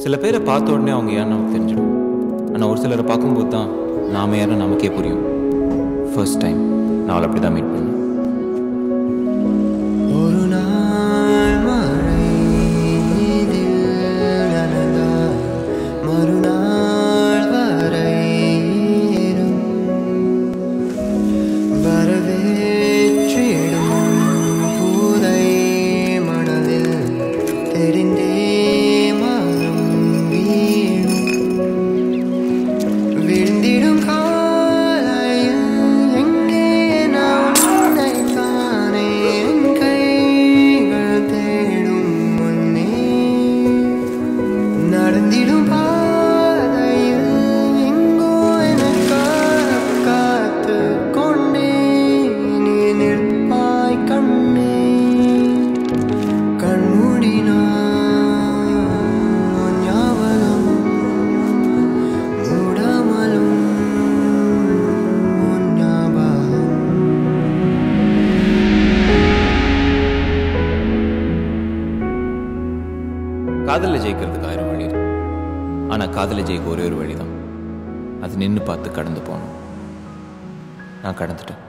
சில பேரை பார்த்த உடனே அவங்க யாருன்னு நமக்கு தெரிஞ்சிடும் ஆனால் ஒரு சிலரை பார்க்கும்போது தான் நாம யாரும் நமக்கே புரியும் ஃபர்ஸ்ட் டைம் நான் அவளை அப்படி தான் மீட் பண்ணேன் ஒரு நாள் மழை இதில் நனைந்தால் மறுநாள் வரை ஈரும். வரவேற்றிடும் பூதை மணலில் தெரிந்தே மரம் வீழும் விழுந்திடும் காலையில் எங்கே நான் உன்னை காணே என் கைகள் தேடும் முன்னே நடந்திடும் பாதையில் எங்கோ எனக்காக காத்து கொண்டே நீ நிற்பாய் கண்ணே கண்மூடினான் உன் ஞாபகம் மூடாமலும் உன் ஞாபகம் காதலில் ஜெயிக்கிறதுக்கு ஆயிரம் வழி இருக்கு ஆனால் காதலில் ஜெயிக்க ஒரே ஒரு வழி தான் அது நின்று பார்த்து கடந்து போகணும் நான் கடந்துட்டேன்